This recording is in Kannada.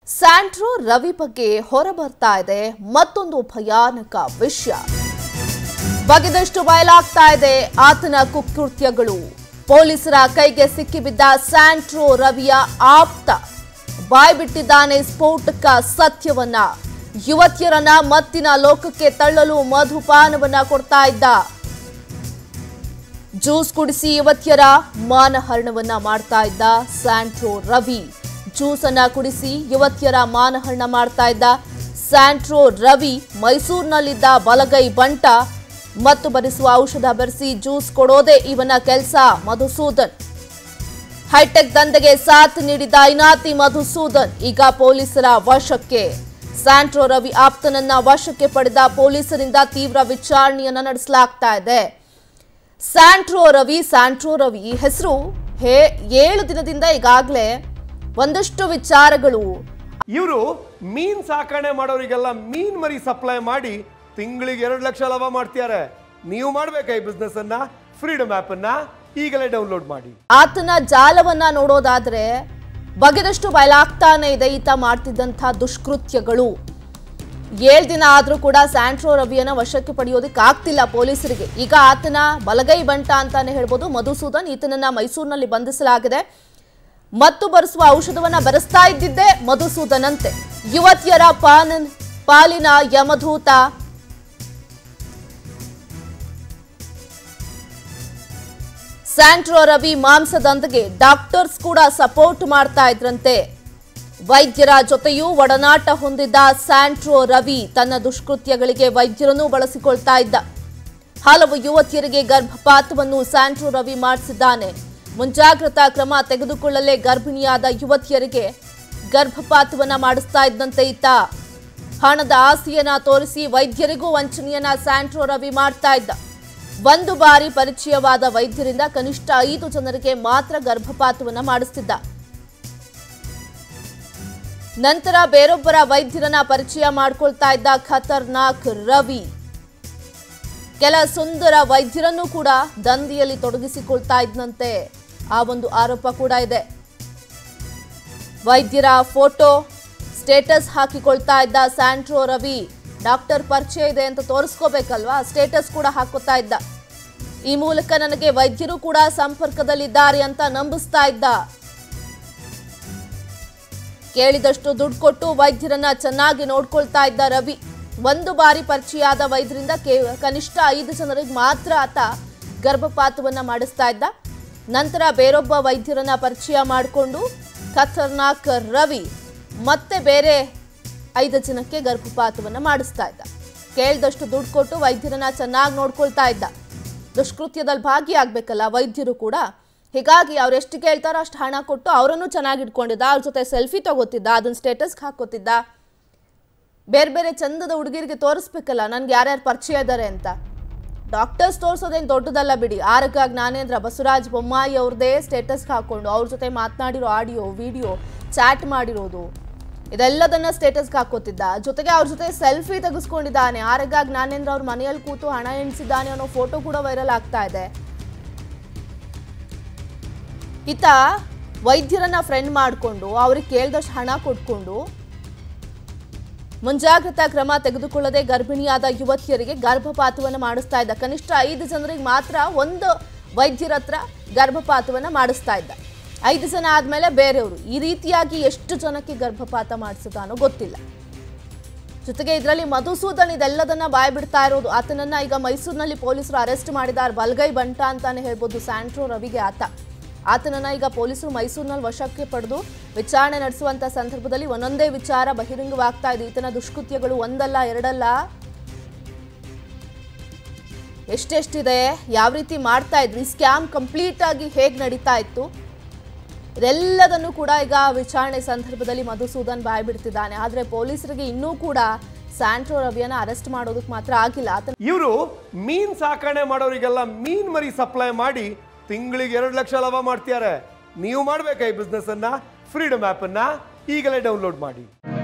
ಸ್ಯಾಂಟ್ರೋ ರವಿ ಬಗ್ಗೆ ಹೊರಬರ್ತಾ ಇದೆ ಮತ್ತೊಂದು ಭಯಾನಕ ವಿಷಯ ಬಗೆದಷ್ಟು ಬಯಲಾಗ್ತಾ ಇದೆ ಆತನ ಕುಕೃತ್ಯಗಳು ಪೊಲೀಸರ ಕೈಗೆ ಸಿಕ್ಕಿಬಿದ್ದ ಸ್ಯಾಂಟ್ರೋ ರವಿಯ ಆಪ್ತ ಬಾಯ್ಬಿಟ್ಟಿದ್ದಾನೆ ಸ್ಫೋಟಕ ಸತ್ಯವನ್ನ ಯುವತಿಯರನ್ನ ಮತ್ತಿನ ಲೋಕಕ್ಕೆ ತಳ್ಳಲು ಮಧುಪಾನವನ್ನ ಕೊಡ್ತಾ ಇದ್ದ ಜ್ಯೂಸ್ ಕುಡಿಸಿ ಯುವತಿಯರ ಮಾನಹರಣವನ್ನ ಮಾಡ್ತಾ ಇದ್ದ ಸ್ಯಾಂಟ್ರೋ ರವಿ ಜ್ಯೂಸ್ ಅನ್ನ ಕುಡಿಸಿ ಯುವತಿಯರ ಮಾನಹರಣ ಮಾಡ್ತಾ ಇದ್ದ ಸ್ಯಾಂಟ್ರೋ ರವಿ ಮೈಸೂರಿನಲ್ಲಿದ್ದ ಬಲಗೈ ಬಂಟ ಮತ್ತು ಬರಿಸುವ ಔಷಧ ಬೆರೆಸಿ ಜ್ಯೂಸ್ ಕೊಡೋದೇ ಇವನ ಕೆಲಸ ಮಧುಸೂದನ್ ಹೈಟೆಕ್ ದಂಧೆಗೆ ಸಾಥ್ ನೀಡಿದ ಇನಾತಿ ಮಧುಸೂದನ್ ಈಗ ಪೊಲೀಸರ ವಶಕ್ಕೆ ಸ್ಯಾಂಟ್ರೋ ರವಿ ಆಪ್ತನನ್ನ ವಶಕ್ಕೆ ಪಡೆದ ಪೊಲೀಸರಿಂದ ತೀವ್ರ ವಿಚಾರಣೆಯನ್ನ ನಡೆಸಲಾಗ್ತಾ ಇದೆ ಸ್ಯಾಂಟ್ರೋ ರವಿ ಸ್ಯಾಂಟ್ರೋ ರವಿ ಈ ಹೆಸರು ಹೇ ಏಳು ದಿನದಿಂದ ಈಗಾಗಲೇ ಒಂದಷ್ಟು ವಿಚಾರಗಳು ಇವರು ಮೀನ್ ಸಾಕಣೆ ಮಾಡೋರಿಗೆಲ್ಲ ಮೀನ್ ಮರಿ ಸಪ್ಲೈ ಮಾಡಿ ತಿಂಗಳಿಗೆ ಎರಡು ಲಕ್ಷ ಲಾಭ ಮಾಡ್ತಿದ್ದಾರೆ ನೀವು ಮಾಡ್ಬೇಕಾ ಈ ಬಿಸ್ನೆಸ್ ಅನ್ನ ಫ್ರೀಡಮ್ ಆಪ್ ಅನ್ನ ಈಗಲೇ ಡೌನ್ಲೋಡ್ ಮಾಡಿ ಆತನ ಜಾಲವನ್ನ ನೋಡೋದಾದ್ರೆ ಬಗೆದಷ್ಟು ಬಯಲಾಗ್ತಾನೆ ಇದೆ ಈತ ಮಾಡ್ತಿದ್ದಂಥ ದುಷ್ಕೃತ್ಯಗಳು ಏಳು ದಿನ ಆದರೂ ಕೂಡ ಸ್ಯಾಂಟ್ರೋ ರವಿಯನ್ನ ವಶಕ್ಕೆ ಪಡೆಯೋದಕ್ಕೆ ಆಗ್ತಿಲ್ಲ ಪೊಲೀಸರಿಗೆ ಈಗ ಆತನ ಬಲಗೈ ಬಂಟ ಅಂತಾನೆ ಹೇಳ್ಬೋದು ಮಧುಸೂದನ್ ಈತನನ್ನ ಮೈಸೂರಿನಲ್ಲಿ ಬಂಧಿಸಲಾಗಿದೆ ಮತ್ತು ಬರೆಸುವ ಔಷಧವನ್ನ ಬರೆಸ್ತಾ ಇದ್ದಿದ್ದೇ ಮಧುಸೂದನ್ ಅಂತೆ ಯುವತಿಯರ ಪಾನ ಪಾಲಿನ ಯಮಧೂತ ಸ್ಯಾಂಟ್ರೋ ರವಿ ಮಾಂಸದಂತೆಗೆ ಡಾಕ್ಟರ್ಸ್ ಕೂಡ ಸಪೋರ್ಟ್ ಮಾಡ್ತಾ ಇದ್ರಂತೆ ವೈದ್ಯರ ಜೊತೆಯೂ ಒಡನಾಟ ಹೊಂದಿದ್ದ ಸ್ಯಾಂಟ್ರೋ ರವಿ ತನ್ನ ದುಷ್ಕೃತ್ಯಗಳಿಗೆ ವೈದ್ಯರನ್ನು ಬಳಸಿಕೊಳ್ತಾ ಇದ್ದ ಹಲವು ಯುವತಿಯರಿಗೆ ಗರ್ಭಪಾತವನ್ನು ಸ್ಯಾಂಟ್ರೋ ರವಿ ಮಾಡಿಸಿದ್ದಾನೆ ಮುಂಜಾಗ್ರತಾ ಕ್ರಮ ತೆಗೆದುಕೊಳ್ಳಲೇ ಗರ್ಭಿಣಿಯಾದ ಯುವತಿಯರಿಗೆ ಗರ್ಭಪಾತವನ್ನ ಮಾಡಿಸ್ತಾ ಇದ್ದಂತೆ ಈತ ಹಣದ ಆಸೆಯನ್ನ ತೋರಿಸಿ ವೈದ್ಯರಿಗೂ ವಂಚನೆಯನ್ನ ಸ್ಯಾಂಟ್ರೋ ರವಿ ಮಾಡ್ತಾ ಇದ್ದ ಒಂದು ಬಾರಿ ಪರಿಚಯವಾದ ವೈದ್ಯರಿಂದ ಕನಿಷ್ಠ ಐದು ಜನರಿಗೆ ಮಾತ್ರ ಗರ್ಭಪಾತವನ್ನ ಮಾಡಿಸ್ತಿದ್ದ ನಂತರ ಬೇರೊಬ್ಬರ ವೈದ್ಯರನ್ನ ಪರಿಚಯ ಮಾಡ್ಕೊಳ್ತಾ ಇದ್ದ ಖತರ್ನಾಕ್ ರವಿ ಕೆಲ ಸುಂದರ ವೈದ್ಯರನ್ನು ಕೂಡ ದಂಧೆಯಲ್ಲಿ ತೊಡಗಿಸಿಕೊಳ್ತಾ ಇದ್ದಂತೆ ಆ ಒಂದು ಆರೋಪ ಕೂಡ ಇದೆ ವೈದ್ಯರ ಫೋಟೋ ಸ್ಟೇಟಸ್ ಹಾಕಿಕೊಳ್ತಾ ಇದ್ದ ಸ್ಯಾಂಟ್ರೋ ರವಿ ಡಾಕ್ಟರ್ ಪರಿಚಯ ಇದೆ ಅಂತ ತೋರಿಸ್ಕೋಬೇಕಲ್ವಾ ಸ್ಟೇಟಸ್ ಕೂಡ ಹಾಕೋತಾ ಇದ್ದ ಈ ಮೂಲಕ ನನಗೆ ವೈದ್ಯರು ಕೂಡ ಸಂಪರ್ಕದಲ್ಲಿದ್ದಾರೆ ಅಂತ ನಂಬಿಸ್ತಾ ಇದ್ದ ಕೇಳಿದಷ್ಟು ದುಡ್ಡು ಕೊಟ್ಟು ವೈದ್ಯರನ್ನ ಚೆನ್ನಾಗಿ ನೋಡ್ಕೊಳ್ತಾ ಇದ್ದ ರವಿ ಒಂದು ಬಾರಿ ಪರಿಚಯ ಆದ ವೈದ್ಯರಿಂದ ಕೇ- ಕನಿಷ್ಠ ಐದು ಜನರಿಗೆ ಮಾತ್ರ ಆತ ಗರ್ಭಪಾತವನ್ನ ಮಾಡಿಸ್ತಾ ಇದ್ದ ನಂತರ ಬೇರೊಬ್ಬ ವೈದ್ಯರನ್ನ ಪರಿಚಯ ಮಾಡಿಕೊಂಡು ಖತರ್ನಾಕ್ ರವಿ ಮತ್ತೆ ಬೇರೆ ಐದು ಜನಕ್ಕೆ ಗರ್ಭಪಾತವನ್ನ ಮಾಡಿಸ್ತಾ ಇದ್ದ ಕೇಳಿದಷ್ಟು ದುಡ್ಡು ಕೊಟ್ಟು ವೈದ್ಯರನ್ನ ಚೆನ್ನಾಗಿ ನೋಡ್ಕೊಳ್ತಾ ಇದ್ದ ದುಷ್ಕೃತ್ಯದಲ್ಲಿ ಭಾಗಿಯಾಗಬೇಕಲ್ಲ ವೈದ್ಯರು ಕೂಡ ಹೀಗಾಗಿ ಅವ್ರು ಎಷ್ಟು ಕೇಳ್ತಾರೋ ಅಷ್ಟು ಹಣ ಕೊಟ್ಟು ಅವರನ್ನು ಚೆನ್ನಾಗಿ ಇಟ್ಕೊಂಡಿದ್ದ ಅವ್ರ ಜೊತೆ ಸೆಲ್ಫಿ ತಗೋತಿದ್ದ ಅದನ್ನ ಸ್ಟೇಟಸ್ಗೆ ಹಾಕೋತಿದ್ದ ಬೇರೆ ಬೇರೆ ಚಂದದ ಹುಡುಗಿರಿಗೆ ತೋರಿಸ್ಬೇಕಲ್ಲ ನನ್ಗೆ ಯಾರ್ಯಾರು ಪರಿಚಯ ಇದ್ದಾರೆ ಅಂತ ಡಾಕ್ಟರ್ಸ್ ತೋರಿಸೋದೇನು ದೊಡ್ಡದಲ್ಲ ಬಿಡಿ ಆರಗ ಜ್ಞಾನೇಂದ್ರ ಬಸವರಾಜ್ ಬೊಮ್ಮಾಯಿ ಅವ್ರದ್ದೇ ಸ್ಟೇಟಸ್ಗೆ ಹಾಕೊಂಡು ಅವ್ರ ಜೊತೆ ಮಾತನಾಡಿರೋ ಆಡಿಯೋ ವಿಡಿಯೋ ಚಾಟ್ ಮಾಡಿರೋದು ಇದೆಲ್ಲದನ್ನ ಸ್ಟೇಟಸ್ಗೆ ಹಾಕೋತಿದ್ದ ಜೊತೆಗೆ ಅವ್ರ ಜೊತೆ ಸೆಲ್ಫಿ ತೆಗೆಸ್ಕೊಂಡಿದ್ದಾನೆ ಆರಗ ಜ್ಞಾನೇಂದ್ರ ಅವ್ರ ಮನೆಯಲ್ಲಿ ಕೂತು ಹಣ ಎಣಿಸಿದ್ದಾನೆ ಅನ್ನೋ ಫೋಟೋ ಕೂಡ ವೈರಲ್ ಆಗ್ತಾ ಇದೆ ಈತ ವೈದ್ಯರನ್ನ ಫ್ರೆಂಡ್ ಮಾಡಿಕೊಂಡು ಅವ್ರಿಗೆ ಕೇಳ್ದಷ್ಟು ಹಣ ಕೊಟ್ಕೊಂಡು ಮುಂಜಾಗ್ರತಾ ಕ್ರಮ ತೆಗೆದುಕೊಳ್ಳದೆ ಗರ್ಭಿಣಿಯಾದ ಯುವತಿಯರಿಗೆ ಗರ್ಭಪಾತವನ್ನು ಮಾಡಿಸ್ತಾ ಇದ್ದ ಕನಿಷ್ಠ ಐದು ಜನರಿಗೆ ಮಾತ್ರ ಒಂದು ವೈದ್ಯರ ಹತ್ರ ಗರ್ಭಪಾತವನ್ನು ಮಾಡಿಸ್ತಾ ಇದ್ದ ಐದು ಜನ ಆದಮೇಲೆ ಬೇರೆಯವರು ಈ ರೀತಿಯಾಗಿ ಎಷ್ಟು ಜನಕ್ಕೆ ಗರ್ಭಪಾತ ಮಾಡಿಸಿದಾನೋ ಗೊತ್ತಿಲ್ಲ ಜೊತೆಗೆ ಇದರಲ್ಲಿ ಮಧುಸೂದನ್ ಇದೆಲ್ಲದನ್ನ ಬಾಯ್ ಬಿಡ್ತಾ ಇರೋದು ಆತನನ್ನ ಈಗ ಮೈಸೂರಿನಲ್ಲಿ ಪೊಲೀಸರು ಅರೆಸ್ಟ್ ಮಾಡಿದ್ದಾರೆ ಬಲ್ಗೈ ಬಂಟ ಅಂತಾನೆ ಹೇಳ್ಬೋದು ಸ್ಯಾಂಟ್ರೋ ರವಿಗೆ ಆತ ಆತನನ್ನ ಈಗ ಪೊಲೀಸರು ಮೈಸೂರಿನಲ್ಲಿ ವಶಕ್ಕೆ ಪಡೆದು ವಿಚಾರಣೆ ನಡೆಸುವಂತ ಸಂದರ್ಭದಲ್ಲಿ ಒಂದೊಂದೇ ವಿಚಾರ ಬಹಿರಂಗವಾಗ್ತಾ ಇದೆ ಈತನ ದುಷ್ಕೃತ್ಯಗಳು ಒಂದಲ್ಲ ಎರಡಲ್ಲ ಎಷ್ಟೆಷ್ಟಿದೆ ಯಾವ ರೀತಿ ಮಾಡ್ತಾ ಇದ್ರು ಈ ಸ್ಕ್ಯಾಮ್ ಕಂಪ್ಲೀಟ್ ಆಗಿ ಹೇಗೆ ನಡೀತಾ ಇತ್ತು ಇದೆಲ್ಲದನ್ನು ಕೂಡ ಈಗ ವಿಚಾರಣೆ ಸಂದರ್ಭದಲ್ಲಿ ಮಧುಸೂದನ್ ಬಾಯ್ ಬಿಡ್ತಿದ್ದಾನೆ ಆದ್ರೆ ಪೊಲೀಸರಿಗೆ ಇನ್ನೂ ಕೂಡ ಸ್ಯಾಂಟ್ರೋ ರವಿಯನ್ನ ಅರೆಸ್ಟ್ ಮಾಡೋದಕ್ಕೆ ಮಾತ್ರ ಆಗಿಲ್ಲ ಆತನ ಇವರು ಮೀನ್ ಸಾಕಣೆ ಮಾಡೋರಿಗೆಲ್ಲ ಮೀನ್ ಮರಿ ಸಪ್ಲೈ ಮಾಡಿ ತಿಂಗಳಿಗೆ ಎರಡು ಲಕ್ಷ ಲಾಭ ಮಾಡ್ತಿದ್ದಾರೆ ನೀವು ಮಾಡ್ಬೇಕಾ ಈ ಬಿಸ್ನೆಸ್ ಅನ್ನ ಫ್ರೀಡಮ್ ಆಪ್ ಅನ್ನ ಈಗಲೇ ಡೌನ್ಲೋಡ್ ಮಾಡಿ